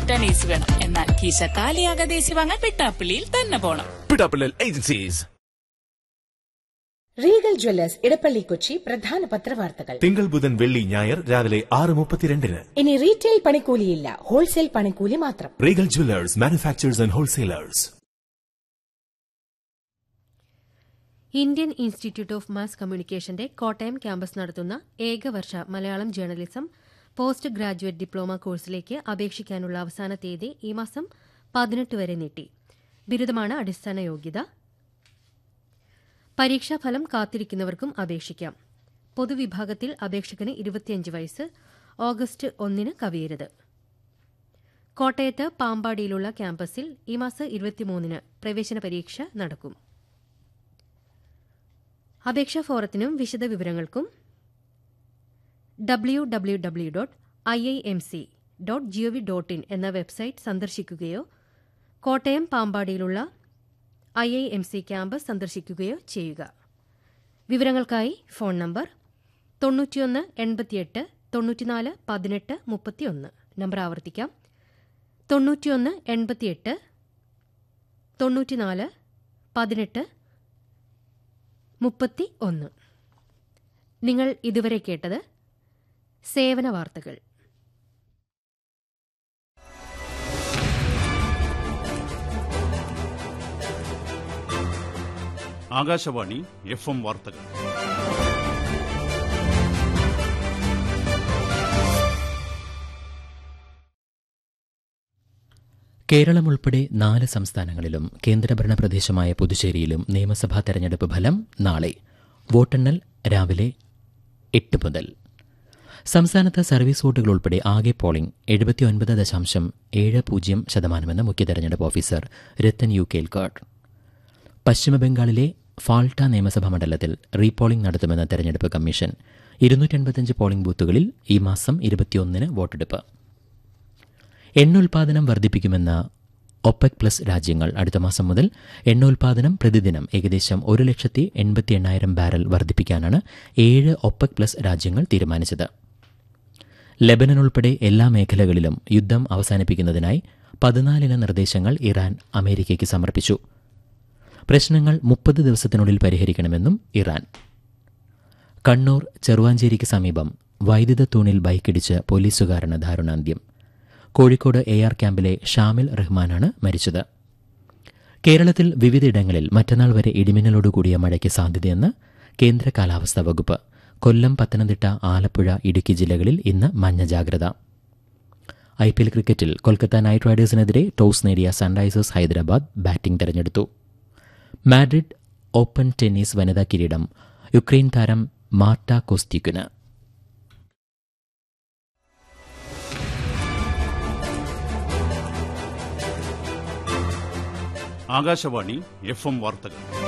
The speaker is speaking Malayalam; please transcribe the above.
കിട്ടാൻ എ സി വേണം എന്നാൽ കീശ കാലിയാകാതെ എ സി വാങ്ങാൻ വെട്ടാപ്പള്ളിയിൽ തന്നെ പോണം പിടാപ്പിള്ളൽ agencies Regal jewellers Edappally Kochi പ്രധാന പത്രവാർത്തകൾ തിങ്കൾ ബുധൻ വെള്ളി ഞായർ രാവിലെ ആറ് മുപ്പത്തിരണ്ടിന് ഇനി റീറ്റെയിൽ പണിക്കൂലിയില്ല ഹോൾസെയിൽ പണിക്കൂലി മാത്രം Regal jewellers manufacturers and wholesalers Indian institute of mass കമ്മ്യൂണിക്കേഷന്റെ കോട്ടയം ക്യാമ്പസ് നടത്തുന്ന ഏകവർഷ Malayalam journalism post graduate diploma കോഴ്സിലേക്ക് അപേക്ഷിക്കാനുള്ള അവസാന തീയതി ഈ മാസം പതിനെട്ട് വരെ നീട്ടി ബിരുദമാണ് അടിസ്ഥാന യോഗ്യത പരീക്ഷാഫലം കാത്തിരിക്കുന്നവർക്കും അപേക്ഷിക്കാം പൊതുവിഭാഗത്തിൽ അപേക്ഷകന് ഇരുപത്തിയഞ്ച് വയസ്സ് ഓഗസ്റ്റ് ഒന്നിന് കവിയരുത് കോട്ടയത്ത് പാമ്പാടിയിലുള്ള ക്യാമ്പസിൽ ഈ മാസം ഇരുപത്തിമൂന്നിന് പ്രവേശന പരീക്ഷ നടക്കും അപേക്ഷാ ഫോറത്തിനും വിശദവിവരങ്ങൾക്കും W W W dot I I M C dot GOV dot in എന്ന വെബ്സൈറ്റ് സന്ദർശിക്കുകയോ കോട്ടയം പാമ്പാടിയിലുള്ള I I M C campus സന്ദർശിക്കുകയോ ചെയ്യുക വിവരങ്ങൾക്കായി ഫോൺ നമ്പർ തൊണ്ണൂറ്റിയൊന്ന് എൺപത്തിയെട്ട് തൊണ്ണൂറ്റിനാല് പതിനെട്ട് മുപ്പത്തിയൊന്ന് നമ്പർ ആവർത്തിക്കാം തൊണ്ണൂറ്റിയൊന്ന് എൺപത്തിയെട്ട് തൊണ്ണൂറ്റിനാല് പതിനെട്ട് മുപ്പത്തി ഒന്ന് നിങ്ങൾ ഇതുവരെ കേട്ടത് സേവന വാർത്തകൾ ആകാശവാണി എഫ് എം വാർത്തകൾ കേരളം ഉൾപ്പെടെ നാല് സംസ്ഥാനങ്ങളിലും കേന്ദ്രഭരണ പ്രദേശമായ പുതുച്ചേരിയിലും നിയമസഭാ തെരഞ്ഞെടുപ്പ് ഫലം നാളെ വോട്ടെണ്ണൽ രാവിലെ എട്ട് മുതൽ സംസ്ഥാനത്ത് സർവീസ് വോട്ടുകൾ ഉൾപ്പെടെ ആകെ പോളിംഗ് എഴുപത്തിയൊൻപത് ദശാംശം ഏഴ് പൂജ്യം ശതമാനമെന്ന് മുഖ്യ തെരഞ്ഞെടുപ്പ് ഓഫീസർ രത്തൻ യു കേൽക്കാട് പശ്ചിമബംഗാളിലെ ഫാൾട്ട നിയമസഭാ മണ്ഡലത്തിൽ റീപോളിംഗ് നടത്തുമെന്ന് തെരഞ്ഞെടുപ്പ് കമ്മീഷൻ ഇരുന്നൂറ്റൻപത്തഞ്ച് പോളിംഗ് ബൂത്തുകളിൽ ഈ മാസം ഇരുപത്തിയൊന്നിന് വോട്ടെടുപ്പ് എണ്ണ ഉൽപാദനം വർദ്ധിപ്പിക്കുമെന്ന ഒപെക് പ്ലസ് രാജ്യങ്ങൾ അടുത്ത മാസം മുതൽ എണ്ണ ഉൽപാദനം പ്രതിദിനം ഏകദേശം ഒരു ലക്ഷത്തി എൺപത്തി എണ്ണായിരം ബാരൽ വർദ്ധിപ്പിക്കാനാണ് ഏഴ് ഒപെക് പ്ലസ് രാജ്യങ്ങൾ തീരുമാനിച്ചത് ലെബനൻ ഉൾപ്പെടെ എല്ലാ മേഖലകളിലും യുദ്ധം അവസാനിപ്പിക്കുന്നതിനായി പതിനാലിന നിർദ്ദേശങ്ങൾ ഇറാൻ അമേരിക്കയ്ക്ക് സമർപ്പിച്ചു പ്രശ്നങ്ങൾ മുപ്പത് ദിവസത്തിനുള്ളിൽ പരിഹരിക്കണമെന്നും ഇറാൻ കണ്ണൂർ ചെറുവാഞ്ചേരിക്ക് സമീപം വൈദ്യുത തൂണിൽ ബൈക്കിടിച്ച് പോലീസുകാരന് ദാരുണാന്ത്യം കോഴിക്കോട് എ ആർ ക്യാമ്പിലെ ഷാമിൽ റഹ്മാനാണ് മരിച്ചത് കേരളത്തിൽ വിവിധയിടങ്ങളിൽ മറ്റന്നാൾ വരെ ഇടിമിന്നലോടുകൂടിയ മഴയ്ക്ക് സാധ്യതയെന്ന് കേന്ദ്ര കാലാവസ്ഥാ വകുപ്പ് കൊല്ലം പത്തനംതിട്ട ആലപ്പുഴ ഇടുക്കി ജില്ലകളിൽ ഇന്ന് മഞ്ഞ ജാഗ്രത ഐ പി എൽ ക്രിക്കറ്റിൽ കൊൽക്കത്ത നൈറ്റ് റൈഡേഴ്സിനെതിരെ ടോസ് നേടിയ സൺറൈസേഴ്സ് ഹൈദരാബാദ് ബാറ്റിംഗ് തെരഞ്ഞെടുത്തു മാഡ്രിഡ് ഓപ്പൺ ടെന്നീസ് വനിതാ കിരീടം യുക്രൈൻ താരം മാർട്ട കോസ്റ്റിക്കുന് ആകാശവാണി എഫ് എം വാർത്തകൾ